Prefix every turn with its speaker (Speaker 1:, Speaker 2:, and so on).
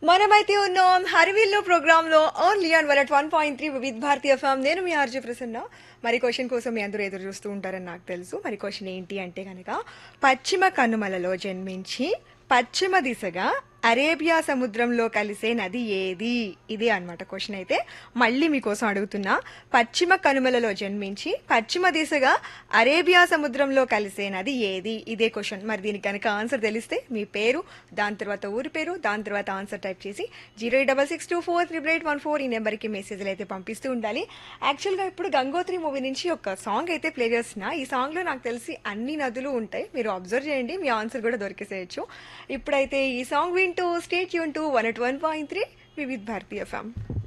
Speaker 1: మనమైతే ఉన్నాం హరివిల్లు ప్రోగ్రామ్ లో only on one one point three Vividh Bharatiya FM నేను మీ ఆర్జే ప్రసన్న మరి క్వశ్చన్ కోసం మీ అందరూ ఎదురు చూస్తూ ఉంటారని నాకు తెలుసు మరి క్వశ్చన్ ఏంటి అంటే కనుక పశ్చిమ కనుమలలో జన్మించి పశ్చిమ దిశగా అరేబియా సముద్రంలో కలిసే నది ఏది ఇదే అన్నమాట క్వశ్చన్ అయితే మళ్ళీ మీకోసం అడుగుతున్నా పశ్చిమ కనుమలలో జన్మించి పశ్చిమ దిశగా అరేబియా సముద్రంలో కలిసే నది ఏది ఇదే క్వశ్చన్ మరి దీనికి కనుక ఆన్సర్ తెలిస్తే మీ పేరు దాని తర్వాత ఊరి పేరు దాని తర్వాత ఆన్సర్ టైప్ చేసి zero eight double six two four triple eight one four ఈ నెంబర్కి మెసేజ్లు అయితే పంపిస్తూ ఉండాలి యాక్చువల్గా ఇప్పుడు గంగోత్రి మూవీ నుంచి ఒక సాంగ్ అయితే ప్లే చేస్తున్నా ఈ సాంగ్లో నాకు తెలిసి అన్ని నదులు ఉంటాయి మీరు అబ్జర్వ్ చేయండి మీ ఆన్సర్ కూడా దొరికేసేయచ్చు ఇప్పుడైతే ఈ సాంగ్ వింటూ స్టేట్ యూన్ to one at one point three Vividh Bharatiya ఫ్యామ్